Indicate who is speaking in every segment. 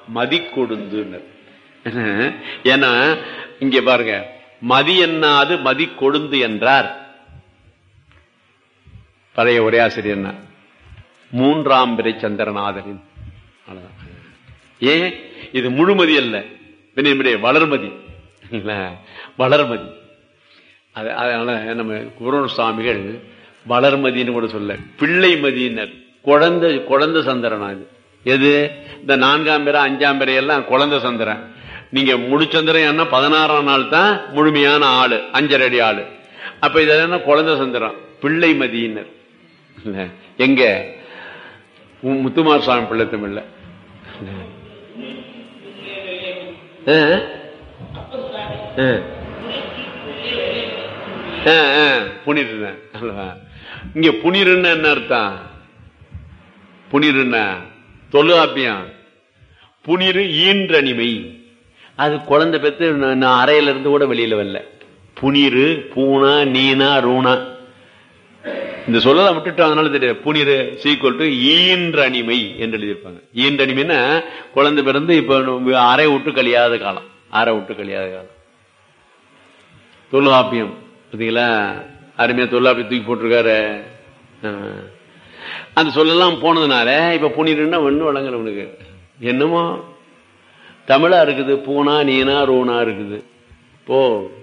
Speaker 1: மதி கொடுந்து ஏன்னா இங்க பாருங்க மதி என்னாது மதி கொழுந்து என்றார் பழைய உரையாசிரியர் மூன்றாம் பிறை சந்திரநாதனின் அவ்வளவுதான். ஏன் இது முழுமதி அல்ல வினைமுடைய வளர்மதி இல்ல, வளர்மதி அது அதனால நம்ம குருண சுவாமிகள் வளர்மதின்னு கூட சொல்ல பிள்ளை மதியினர் குழந்தை குழந்தை சந்திரனா இது எது இந்த நான்காம் பிறை அஞ்சாம் பிறை எல்லாம் குழந்தை சந்திரன் நீங்க முழுச்சந்திரன் என்ன பதினாறாம் நாள் தான் முழுமையான ஆளு அஞ்சரை அடி ஆளு அப்ப இது என்ன குழந்தை சந்திரன் பிள்ளை மதியினர் இல்ல, எங்க மு- முத்துமார் சுவாமி பிள்ளை தமிழ்ல ஆ? ஆ. ஆ, ஆ, புனிருன்னு அல்லவா? இங்க புனிருன்னு என்ன அர்த்தம் புனிருன்னா தொழுகாப்பியம் புனிரு ஈன்றனிமை அது குழந்தை பெத்து நான் நான் அறையில இருந்து கூட வெளியில வரல புனிரு பூனா நீனா ரூணா இந்த சொல்லலை விட்டுட்டு அதனால தெரியாது புனிரு சீக்குவல் டு ஈன்றனிமை என்று எழுதியிருப்பாங்க ஈன்றனிமைன்னா குழந்தை பிறந்து இப்ப நம்ம அறை விட்டு கழியாத காலம் அறை விட்டு கழியாத காலம் தொல்காப்பியம் பார்த்தீங்களா அருமையா தொல்காப்பியம் தூக்கி போட்டிருக்காரு ஆ. அந்த சொல்லலாம் போனதுனால இப்ப புனிருன்னா ஒண்ணு வழங்கல உனக்கு என்னமோ தமிழா இருக்குது பூனா நீனா ரூனா இருக்குது போ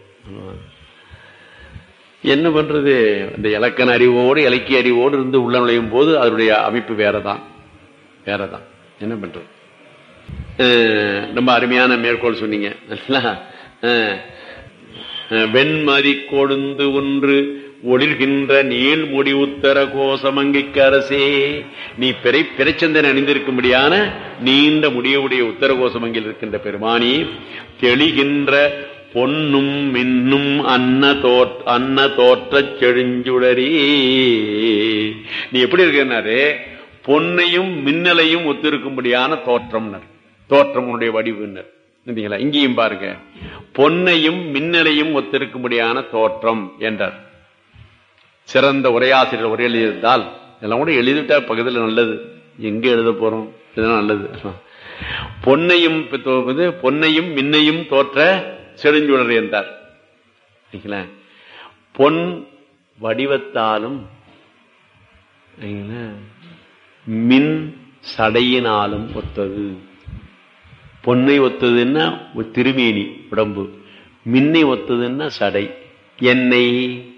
Speaker 1: என்ன பண்றது இந்த இலக்கண அறிவோடு இலக்கிய அறிவோடு இருந்து உள்ள நுழையும் போது அதனுடைய அமைப்பு வேறதான் வேறதான் என்ன பண்றது அஹ் ரொம்ப அருமையான மேற்கோள் சொன்னீங்க நல்லா? அஹ் அஹ் வெண்மதி கொழுந்து ஒன்று ஒளிர்கின்ற நீள் முடி உத்தர கோசமங்கிக்கு அரசே நீ பிறை பிறைச்சந்தன் அணிந்திருக்கும்படியான நீண்ட முடியவுடைய உத்தர கோசமங்கில் இருக்கின்ற பெருமானி தெளிகின்ற பொன்னும் மின்னும் அன்ன தோற் அன்ன தோற்றச் செழுஞ்சுடரி நீ எப்படி இருக்கனாரு பொன்னையும் மின்னலையும் ஒத்திருக்கும்படியான தோற்றம்னர் தோற்றம் உன்னுடைய வடிவுன்னர் இல்லைங்களா இங்கேயும் பாருங்க பொன்னையும் மின்னலையும் ஒத்திருக்கும்படியான தோற்றம் என்றார் சிறந்த உரையாசிரியர் உரை எழுதியிருந்தால் இதெல்லாம் கூட எழுதிட்டா பக்கத்தில் நல்லது எங்க எழுத போறோம் இதெல்லாம் நல்லது பொன்னையும் பித்தோ- இது பொன்னையும் மின்னையும் தோற்ற செழுஞ்சுடர் என்றார் சரிங்களா? பொன் வடிவத்தாலும் சரிங்களா? மின் சடையினாலும் ஒத்தது பொன்னை ஒத்ததுன்னா ஒரு திருமேனி உடம்பு மின்னை ஒத்ததுன்னா சடை எண்ணெய்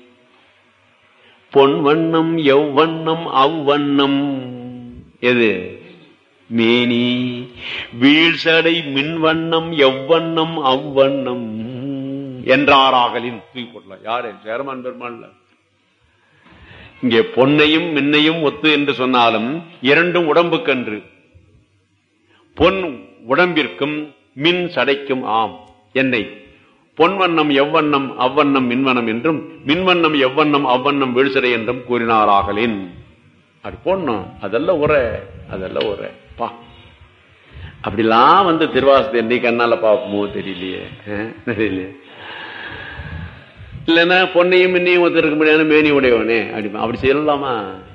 Speaker 1: பொன் வண்ணம் எவ்வண்ணம் அவ்வண்ணம் எது மேனி வீழ்சடை மின்வண்ணம் எவ்வண்ணம் அவ்வண்ணம் என்றாராகலின் தூக்கி போடலாம் யாரு சேரமான் பெருமாள்ல இங்கே பொன்னையும் மின்னையும் ஒத்து என்று சொன்னாலும் இரண்டும் உடம்புக்கன்று பொன் உடம்பிற்கும் மின் சடைக்கும் ஆம் எண்ணெய் பொன்வண்ணம் எவ்வண்ணம் அவ்வண்ணம் மின்வண்ணம் என்றும் மின்வண்ணம் எவ்வண்ணம் அவ்வண்ணம் வீழ்சடை என்றும் கூறினாராகலின் அப்படி போடணும் அதெல்லாம் உரை அதெல்லாம் உரை பா அப்படிலாம் வந்து திருவாசத்தை என்னைக்கு கண்ணால பார்ப்போமோ தெரியலையே அஹ், தெரியலையே இல்லைன்னா பொன்னையும் மின்னையும் ஒருத்தருக்கு முடியாது மேனி உடையவனே அப்படி அப்படி செய்யலாமா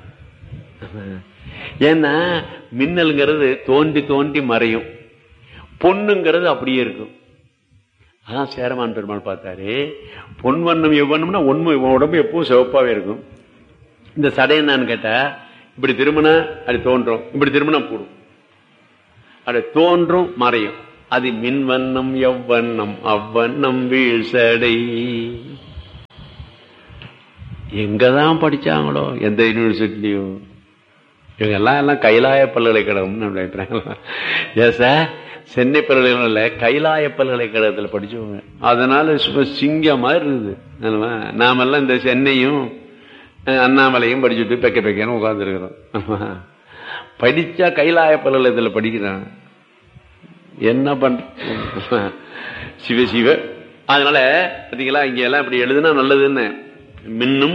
Speaker 1: ஏன்னா மின்னல்ங்கிறது தோண்டி தோண்டி மறையும் பொண்ணுங்கிறது அப்படியே இருக்கும் அதான் சேரமான் பெருமாள் பார்த்தாரு பொன் வண்ணம் எவ்வண்ணம்னா உண்மை உன் உடம்பு எப்பவும் சிவப்பாவே இருக்கும் இந்த சடை என்னன்னு கேட்டா இப்படி திரும்பினா அது தோன்றும் இப்படி திரும்பினா போடும் அது தோன்றும் மறையும் அது மின்வண்ணம் எவ்வண்ணம் அவ்வண்ணம் வீழ்சடை எங்கதான் படிச்சாங்களோ எந்த யூனிவர்சிட்டிலையும் இவங்க எல்லாம் எல்லாம் கைலாய பல்கலைக்கழகம்னு நம்ம நினைக்கிறாங்களா ஏன் சார் சென்னை பல்கலைக்கழகம் கைலாய பல்கலைக்கழகத்தில் படிச்சவங்க அதனால சும்மா சிங்க மாதிரி இருக்குது ஆமா. நாமெல்லாம் இந்த சென்னையும் அஹ், அண்ணாமலையும் படிச்சுட்டு பெக்க பெக்கன்னு உட்காந்துருக்கிறோம் படிச்சா கைலாய பல்கலைக்கழகத்தில் படிக்கிறான் என்ன பண்ற சிவ சிவ அதனால பாத்தீங்களா இங்க எல்லாம் இப்படி எழுதுனா நல்லதுன்னு மின்னும்